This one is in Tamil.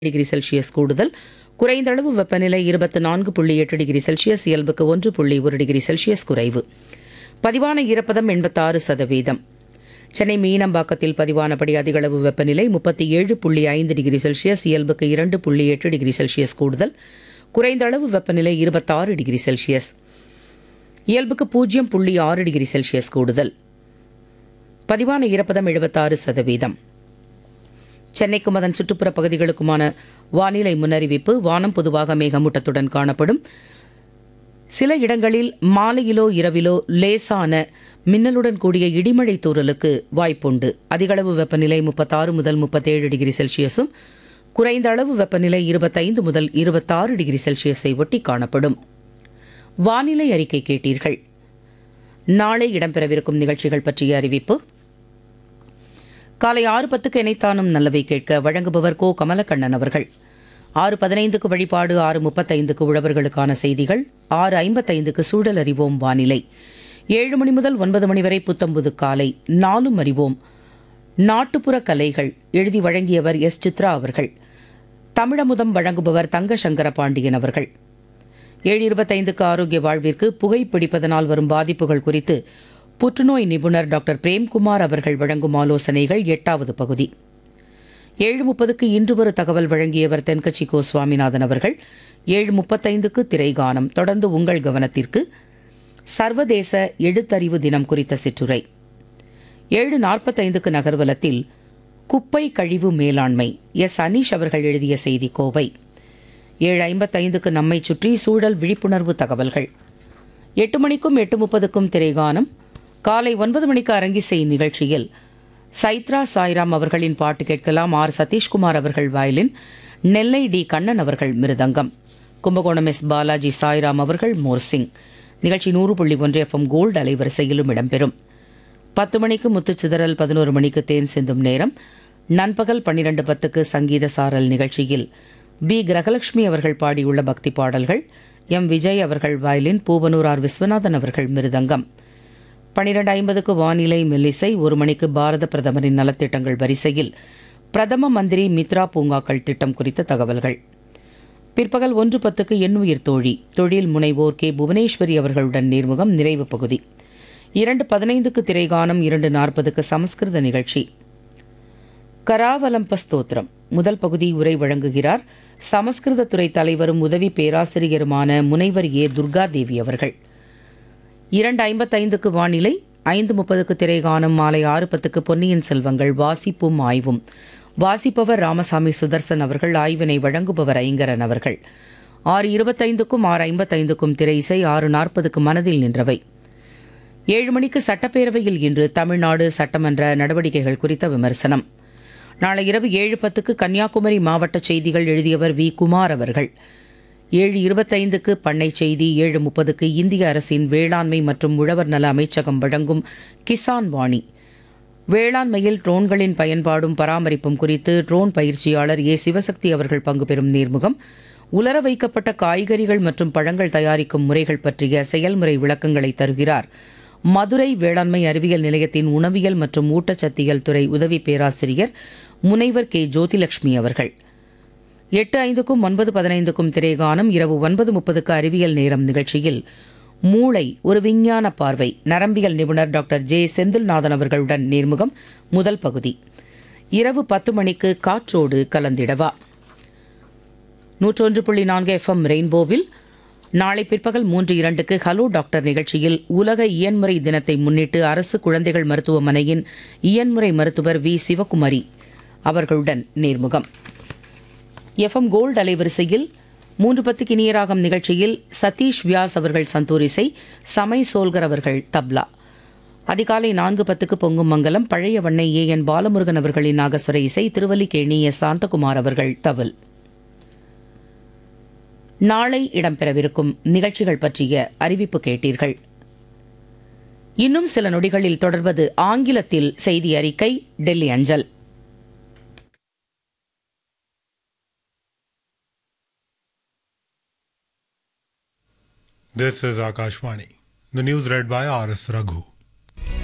டிகிரி செல்சியஸ் கூடுதல் குறைந்த அளவு வெப்பநிலை இருபத்தி நான்கு புள்ளி எட்டு டிகிரி செல்சியஸ் இயல்புக்கு ஒன்று புள்ளி ஒரு டிகிரி செல்சியஸ் குறைவு பதிவான ஈரப்பதம் எண்பத்தாறு சதவீதம் சென்னை மீனம்பாக்கத்தில் பதிவானபடி அதிகளவு வெப்பநிலை முப்பத்தி ஏழு புள்ளி ஐந்து டிகிரி செல்சியஸ் இயல்புக்கு இரண்டு புள்ளி எட்டு டிகிரி செல்சியஸ் கூடுதல் குறைந்த அளவு வெப்பநிலை இருபத்தாறு டிகிரி செல்சியஸ் இயல்புக்கு பூஜ்ஜியம் புள்ளி ஆறு டிகிரி செல்சியஸ் கூடுதல் பதிவான ஈரப்பதம் எழுபத்தாறு சதவீதம் சென்னைக்கும் அதன் சுற்றுப்புற பகுதிகளுக்குமான வானிலை முன்னறிவிப்பு வானம் பொதுவாக மேகமூட்டத்துடன் காணப்படும் சில இடங்களில் மாலையிலோ இரவிலோ லேசான மின்னலுடன் கூடிய இடிமழை தூறலுக்கு வாய்ப்புண்டு அதிகளவு வெப்பநிலை முப்பத்தாறு முதல் முப்பத்தேழு டிகிரி செல்சியஸும் குறைந்த அளவு வெப்பநிலை இருபத்தைந்து முதல் இருபத்தாறு டிகிரி செல்சியஸை ஒட்டி காணப்படும் வானிலை அறிக்கை கேட்டீர்கள் நாளை இடம்பெறவிருக்கும் நிகழ்ச்சிகள் பற்றிய அறிவிப்பு காலை ஆறு பத்துக்கு இணைத்தானும் நல்லவை கேட்க வழங்குபவர் கோ கமலக்கண்ணன் அவர்கள் ஆறு பதினைந்துக்கு வழிபாடு ஆறு முப்பத்தைந்துக்கு உழவர்களுக்கான செய்திகள் ஆறு ஐம்பத்தைந்துக்கு சூழல் அறிவோம் வானிலை ஏழு மணி முதல் ஒன்பது மணி வரை புத்தம்புது காலை நாலும் அறிவோம் நாட்டுப்புற கலைகள் எழுதி வழங்கியவர் எஸ் சித்ரா அவர்கள் தமிழமுதம் வழங்குபவர் தங்க சங்கர பாண்டியன் அவர்கள் ஏழு இருபத்தைந்துக்கு ஆரோக்கிய வாழ்விற்கு புகைப்பிடிப்பதனால் வரும் பாதிப்புகள் குறித்து புற்றுநோய் நிபுணர் டாக்டர் பிரேம்குமார் அவர்கள் வழங்கும் ஆலோசனைகள் எட்டாவது பகுதி ஏழு முப்பதுக்கு இன்று ஒரு தகவல் வழங்கியவர் தென்கட்சி கோ சுவாமிநாதன் அவர்கள் ஏழு முப்பத்தைந்துக்கு திரைகானம் தொடர்ந்து உங்கள் கவனத்திற்கு சர்வதேச எழுத்தறிவு தினம் குறித்த சிற்றுரை ஏழு நாற்பத்தைந்துக்கு நகர்வலத்தில் குப்பை கழிவு மேலாண்மை எஸ் அனீஷ் அவர்கள் எழுதிய செய்தி கோவை ஏழு ஐம்பத்தைந்துக்கு நம்மை சுற்றி சூழல் விழிப்புணர்வு தகவல்கள் எட்டு மணிக்கும் எட்டு முப்பதுக்கும் திரைகானம் காலை ஒன்பது மணிக்கு அரங்கிசை நிகழ்ச்சியில் சைத்ரா சாய்ராம் அவர்களின் பாட்டு கேட்கலாம் ஆர் சதீஷ்குமார் அவர்கள் வயலின் நெல்லை டி கண்ணன் அவர்கள் மிருதங்கம் கும்பகோணம் எஸ் பாலாஜி சாய்ராம் அவர்கள் மோர்சிங் நிகழ்ச்சி நூறு புள்ளி ஒன்று எஃப்எம் கோல்டு அலைவரிசையிலும் இடம்பெறும் பத்து மணிக்கு முத்துச்சிதறல் பதினோரு மணிக்கு தேன் சிந்தும் நேரம் நண்பகல் பன்னிரண்டு பத்துக்கு சங்கீத சாரல் நிகழ்ச்சியில் பி கிரகலட்சுமி அவர்கள் பாடியுள்ள பக்தி பாடல்கள் எம் விஜய் அவர்கள் வயலின் பூவனூர் ஆர் விஸ்வநாதன் அவர்கள் மிருதங்கம் பனிரெண்டு ஐம்பதுக்கு வானிலை மெல்லிசை ஒரு மணிக்கு பாரத பிரதமரின் நலத்திட்டங்கள் வரிசையில் பிரதம மந்திரி மித்ரா பூங்காக்கள் திட்டம் குறித்த தகவல்கள் பிற்பகல் ஒன்று பத்துக்கு எண்ணுயிர் தோழி தொழில் முனைவோர் கே புவனேஸ்வரி அவர்களுடன் நேர்முகம் நிறைவு பகுதி இரண்டு பதினைந்துக்கு திரைகானம் இரண்டு நாற்பதுக்கு சமஸ்கிருத நிகழ்ச்சி கராவலம்ப ஸ்தோத்திரம் முதல் பகுதி உரை வழங்குகிறார் சமஸ்கிருத துறை தலைவரும் உதவி பேராசிரியருமான முனைவர் ஏ துர்காதேவி அவர்கள் இரண்டு ஐம்பத்தைந்துக்கு வானிலை ஐந்து முப்பதுக்கு திரைகானம் மாலை ஆறு பத்துக்கு பொன்னியின் செல்வங்கள் வாசிப்பும் ஆய்வும் வாசிப்பவர் ராமசாமி சுதர்சன் அவர்கள் ஆய்வினை வழங்குபவர் ஐங்கரன் அவர்கள் ஆறு இருபத்தைந்துக்கும் ஆறு ஐம்பத்தைந்துக்கும் திரை இசை ஆறு நாற்பதுக்கு மனதில் நின்றவை ஏழு மணிக்கு சட்டப்பேரவையில் இன்று தமிழ்நாடு சட்டமன்ற நடவடிக்கைகள் குறித்த விமர்சனம் நாளை இரவு ஏழு பத்துக்கு கன்னியாகுமரி மாவட்ட செய்திகள் எழுதியவர் வி குமார் அவர்கள் ஏழு இருபத்தைந்துக்கு பண்ணை செய்தி ஏழு முப்பதுக்கு இந்திய அரசின் வேளாண்மை மற்றும் உழவர் நல அமைச்சகம் வழங்கும் கிசான் வாணி வேளாண்மையில் ட்ரோன்களின் பயன்பாடும் பராமரிப்பும் குறித்து ட்ரோன் பயிற்சியாளர் ஏ சிவசக்தி அவர்கள் பங்கு பெறும் நேர்முகம் உலர வைக்கப்பட்ட காய்கறிகள் மற்றும் பழங்கள் தயாரிக்கும் முறைகள் பற்றிய செயல்முறை விளக்கங்களை தருகிறார் மதுரை வேளாண்மை அறிவியல் நிலையத்தின் உணவியல் மற்றும் ஊட்டச்சத்தியல் துறை உதவி பேராசிரியர் முனைவர் கே ஜோதிலட்சுமி அவர்கள் எட்டு ஐந்துக்கும் ஒன்பது பதினைந்துக்கும் திரைகானம் இரவு ஒன்பது முப்பதுக்கு அறிவியல் நேரம் நிகழ்ச்சியில் மூளை ஒரு விஞ்ஞான பார்வை நரம்பியல் நிபுணர் டாக்டர் ஜே செந்தில்நாதன் அவர்களுடன் நேர்முகம் முதல் பகுதி இரவு பத்து மணிக்கு காற்றோடு கலந்திடவா நூற்றொன்று புள்ளி நான்கு எஃப்எம் ரெயின்போவில் நாளை பிற்பகல் மூன்று இரண்டுக்கு ஹலோ டாக்டர் நிகழ்ச்சியில் உலக இயன்முறை தினத்தை முன்னிட்டு அரசு குழந்தைகள் மருத்துவமனையின் இயன்முறை மருத்துவர் வி சிவகுமாரி அவர்களுடன் நேர்முகம் எஃப்எம் கோல்டு அலைவரிசையில் மூன்று பத்துக்கு இனியராகம் நிகழ்ச்சியில் சதீஷ் வியாஸ் அவர்கள் சந்தூரிசை சமை சோல்கர் அவர்கள் தப்லா அதிகாலை நான்கு பத்துக்கு பொங்கும் மங்கலம் பழைய வண்ணை ஏ என் பாலமுருகன் அவர்களின் நாகஸ்வர இசை திருவல்லிக்கேணி எஸ் சாந்தகுமார் அவர்கள் தவில் நாளை இடம்பெறவிருக்கும் நிகழ்ச்சிகள் பற்றிய அறிவிப்பு கேட்டீர்கள் இன்னும் சில நொடிகளில் தொடர்வது ஆங்கிலத்தில் செய்தி அறிக்கை டெல்லி அஞ்சல் This is Akashvani. The news read by R.S. Raghu.